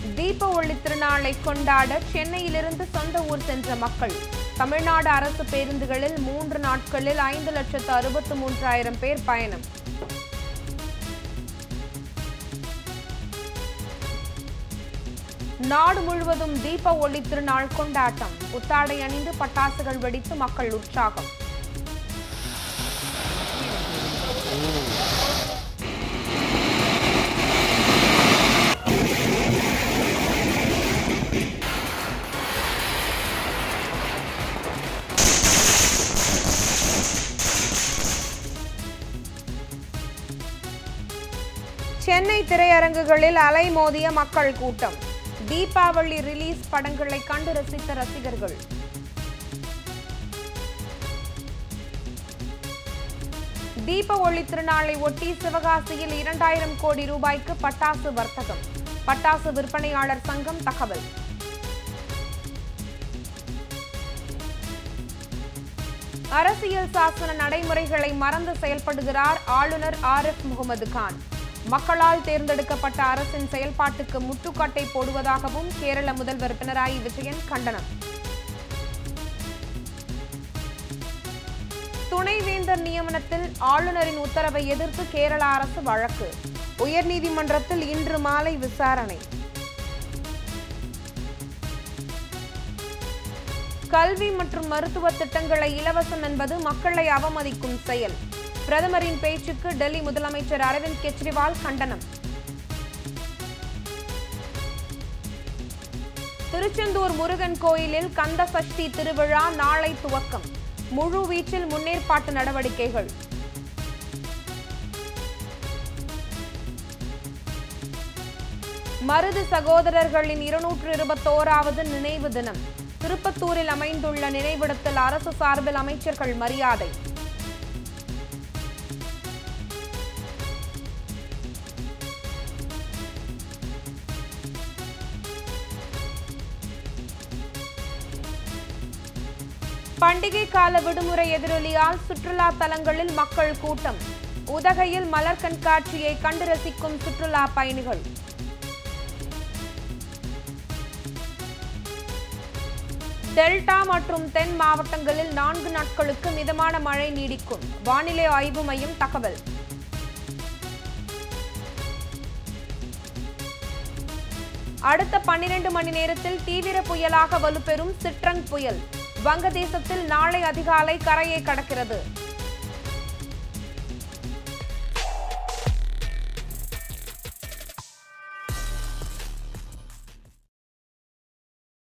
தீப ஒளி திருநாளை கொண்டாட சென்னையிலிருந்து சொந்த ஊர் சென்ற மக்கள் தமிழ்நாடு அரசு பேருந்துகளில் மூன்று நாட்களில் ஐந்து லட்சத்து அறுபத்து மூன்றாயிரம் பேர் பயணம் நாடு முழுவதும் தீப ஒளி திருநாள் கொண்டாட்டம் புத்தாடை அணிந்து பட்டாசுகள் வெடித்து மக்கள் உற்சாகம் சென்னை திரையரங்குகளில் அலைமோதிய மக்கள் கூட்டம் தீபாவளி ரிலீஸ் படங்களை கண்டு ரசித்த ரசிகர்கள் தீப ஒளி திருநாளை ஒட்டி சிவகாசியில் இரண்டாயிரம் கோடி ரூபாய்க்கு பட்டாசு வர்த்தகம் பட்டாசு விற்பனையாளர் சங்கம் தகவல் அரசியல் சாசன நடைமுறைகளை மறந்து செயல்படுகிறார் ஆளுநர் ஆர் எஃப் முகமது கான் மக்களால் தேர்ந்தெடுக்கப்பட்ட அரசின் செயல்பாட்டுக்கு முட்டுக்கட்டை போடுவதாகவும் கேரள முதல்வர் பினராயி விஜயன் கண்டனம் துணைவேந்தர் நியமனத்தில் ஆளுநரின் உத்தரவை எதிர்த்து கேரள அரசு வழக்கு உயர்நீதிமன்றத்தில் இன்று மாலை விசாரணை கல்வி மற்றும் மருத்துவ திட்டங்களை இலவசம் என்பது மக்களை அவமதிக்கும் செயல் பிரதமரின் பேச்சுக்கு டெல்லி முதலமைச்சர் அரவிந்த் கெஜ்ரிவால் கண்டனம் திருச்செந்தூர் முருகன் கோயிலில் கந்த சஷ்டி திருவிழா நாளை துவக்கம் முழு வீச்சில் முன்னேற்பாட்டு நடவடிக்கைகள் மருது சகோதரர்களின் இருநூற்று இருபத்தோராவது நினைவு தினம் திருப்பத்தூரில் அமைந்துள்ள நினைவிடத்தில் அரசு சார்பில் அமைச்சர்கள் மரியாதை பண்டிகை கால விடுமுறை எதிரொலியால் சுற்றுலா தலங்களில் மக்கள் கூட்டம் உதகையில் மலர் கண்காட்சியை கண்டு ரசிக்கும் சுற்றுலா பயணிகள் டெல்டா மற்றும் தென் மாவட்டங்களில் நான்கு நாட்களுக்கு மிதமான மழை நீடிக்கும் வானிலை ஆய்வு மையம் தகவல் அடுத்த பன்னிரண்டு மணி நேரத்தில் தீவிர புயலாக வலுப்பெறும் சிட்ரங் புயல் வங்கதேசத்தில் நாளை அதிகாலை கரையை கடக்கிறது